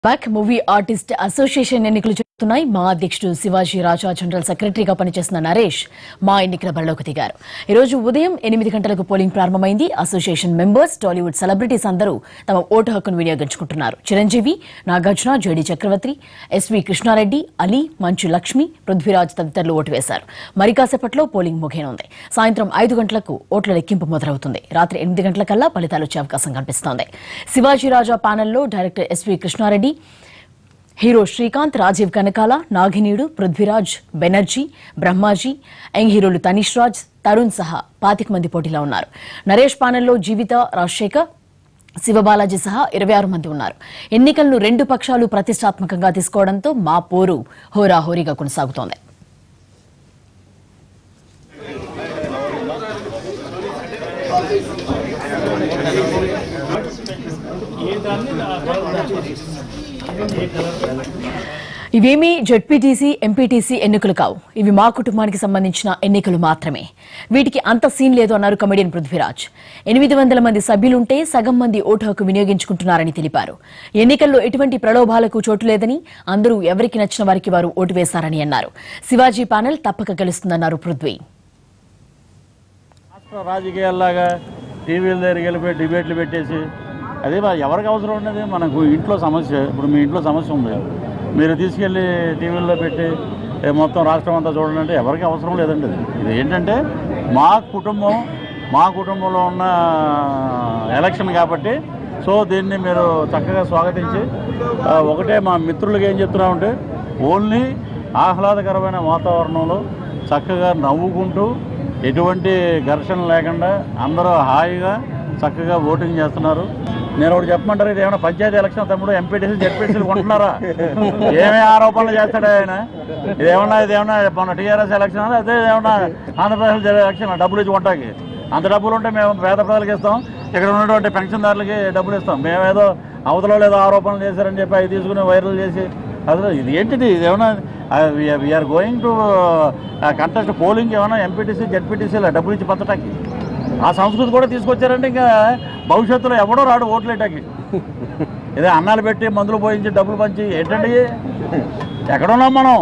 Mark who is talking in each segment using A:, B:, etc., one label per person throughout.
A: back movie artist association ఎన్నికలు జరుగుతున్నాయి మా అధ్యక్షుడు శివాజీ రాజా జనరల్ సెక్రటరీగా పనిచేస్తున్న నరేష్ మా ఎన్నికల బరిలోకి దిగారు ఈ రోజు ఉదయం ఎనిమిది గంటలకు పోలింగ్ ప్రారంభమైంది అసోసియేషన్ మెంబర్స్ టాలీవుడ్ సెలబ్రిటీస్ అందరూ తమ ఓటు హక్కును వినియోగించుకుంటున్నారు చిరంజీవి నాగార్జున జేడీ చక్రవర్తి ఎస్వి కృష్ణారెడ్డి అలీ మంచు లక్ష్మి పృథ్వీరాజ్ తదితరులు ఓటు వేశారు మరి కాసేపట్లో పోలింగ్ ముగియనుంది సాయంత్రం ఐదు గంటలకు ఓట్ల లెక్కింపు మొదలవుతుంది రాత్రి ఎనిమిది గంటలకల్లా ఫలితాలు వచ్చే అవకాశం కనిపిస్తోంది శివాజీ రాజా ప్యానెల్లో director SV Krishna Reddy hero Srikanth Rajeev Kanakala Naginidu Prithviraj Banerjee Brahmaji young హీరోలు తనీష్ రాజ్ తరుణ్ సహా పాతిక మంది పోటీలో ఉన్నారు నరేష్ పానెల్లో జీవిత రాజశేఖర్ శివబాలాజీ సహా ఇరవై ఆరు మంది ఉన్నారు ఎన్నికలను రెండు పక్షాలు ప్రతిష్టాత్మకంగా తీసుకోవడంతో మా పోరు హోరాహోరీగా కొనసాగుతోంది ఇవేమీ జెడ్పీటీసీ ఎంపీటీసీ ఎన్నికలు కావు ఇవి మా కుటుంబానికి సంబంధించిన ఎన్నికలు మాత్రమే వీటికి అంత సీన్ లేదు అన్నారు కమెడియన్ పృథ్వీరాజ్ ఎనిమిది వందల మంది సభ్యులుంటే సగం మంది ఓటు హక్కు వినియోగించుకుంటున్నారని తెలిపారు ఎన్నికల్లో ఎటువంటి ప్రలోభాలకు చోటు లేదని అందరూ ఎవరికి నచ్చిన వారికి వారు ఓటు వేశారని అన్నారు శివాజీ ప్యానెల్ తప్పక గెలుస్తుందన్నారు పృథ్వీ
B: రాష్ట్ర రాజకీయాల్లాగా టీవీల దగ్గరికి వెళ్ళిపోయి డిబేట్లు పెట్టేసి అదే మరి ఎవరికి అవసరం ఉన్నది మనకు ఇంట్లో సమస్య ఇప్పుడు మీ ఇంట్లో సమస్య ఉంది మీరు తీసుకెళ్ళి టీవీల్లో పెట్టి "ఏ, మొత్తం రాష్ట్రం అంతా చూడండి అంటే ఎవరికి అవసరం లేదండి ఇది ఇది ఏంటంటే మా కుటుంబం మా కుటుంబంలో ఉన్న ఎలక్షన్ కాబట్టి సో దీన్ని మీరు చక్కగా స్వాగతించి ఆ, ఒకటే మా మిత్రులకి ఏం చెప్తున్నామంటే ఓన్లీ ఆహ్లాదకరమైన వాతావరణంలో చక్కగా నవ్వుకుంటూ ఎటువంటి ఘర్షణ లేకుండా అందరూ హాయిగా చక్కగా ఓటింగ్ చేస్తున్నారు నేను ఒకటి చెప్పమంటారు ఇది ఏమైనా పంచాయతీ ఎలక్షన్ తమ్ముడు ఎంపీటీసీ జెడ్పీటీసీలు కొంటున్నారా ఏమే ఆరోపణలు చేస్తాడు ఆయన ఇదేమన్నా ఇదేమన్నా మన టీఆర్ఎస్ ఎలక్షన్ అదే ఏమన్నా ఆంధ్రప్రదేశ్ ఎలక్షన్ డబ్బులు ఇచ్చి కొంటాకి అంత డబ్బులు ఉంటే మేము పేద ప్రజలకు ఇస్తాం ఇక్కడ ఉన్నటువంటి పెన్షన్దారులకి డబ్బులు ఇస్తాం మేమేదో అవతల ఏదో ఆరోపణలు చేశారని చెప్పి అవి తీసుకుని వైరల్ చేసి అసలు ఇది ఏంటిది ఇది ఏమన్నా we are going to contest polling ఏమైనా ఎంపీటీసీ జెడ్పీటీసీల డబ్బులు ఇచ్చి పంచటానికి ఆ సంస్కృతి కూడా తీసుకొచ్చారంటే ఇంకా భవిష్యత్తులో ఎవడో రాడు ఓట్లేటాకి ఇదే అన్నాలు పెట్టి మందులు పోయించి డబ్బులు పంచి ఏంటండి ఎక్కడున్నాం మనం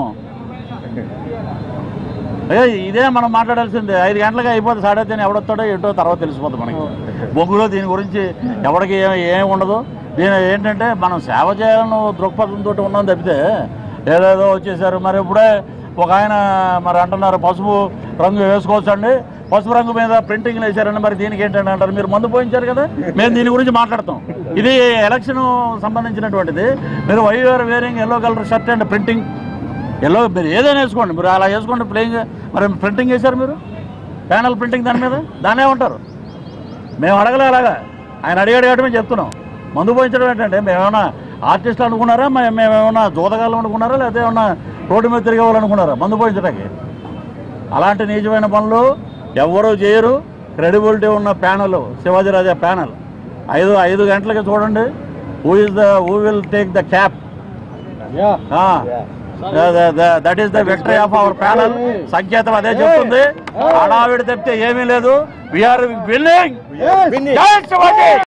B: అయ్యో ఇదే మనం మాట్లాడాల్సిందే ఐదు గంటలకు అయిపోతే సాడే తిని ఎవడొస్తాడో ఏంటో తర్వాత తెలిసిపోతుంది మనకి బొంగులో దీని గురించి ఎవరికి ఏం ఏం ఉండదు దీని ఏంటంటే మనం సేవ చేయాలని దృక్పథంతో ఉన్నాం తప్పితే ఏదేదో వచ్చేసారు మరి ఇప్పుడే ఒక ఆయన మరి అంటున్నారు పసుపు రంగు వేసుకోవచ్చండి పసుపు రంగు మీద ప్రింటింగ్లు వేశారండి మరి దీనికి ఏంటంటే అంటారు మీరు మందు పోయించారు కదా మేము దీని గురించి మాట్లాడతాం ఇది ఎలక్షన్ సంబంధించినటువంటిది మీరు why are wearing yellow colour shirt and printing yellow మీరు ఏదైనా వేసుకోండి మీరు అలా వేసుకోండి ప్లేయింగ్ మరి ప్రింటింగ్ వేశారు మీరు ప్యానల్ ప్రింటింగ్ దాని మీద దానే ఉంటారు మేము అడగలే అలాగా ఆయన అడిగాడు కాబట్టి మేము చెప్తున్నాం మందు పోయించడం ఏంటంటే మేమేమన్నా ఆర్టిస్టులు అనుకున్నారా మే- మేమేమన్నా జోదగాళ్ళు అనుకున్నారా లేకపోతే ఏమన్నా రోడ్డు మీద తిరిగే వాళ్ళు అనుకున్నారా మందు పోయించడానికి అలాంటి నీచమైన పనులు ఎవ్వరూ చేయరు క్రెడిబిలిటీ ఉన్న ప్యానల్ శివాజీరాజా ప్యానల్ ఐదు ఐదు గంటలకి చూడండి who is the who will take the cap that is the victory of our panel సంకేతం అదే చెప్తుంది హడావిడి తప్పితే ఏమీ లేదు వీఆర్ విన్నింగ్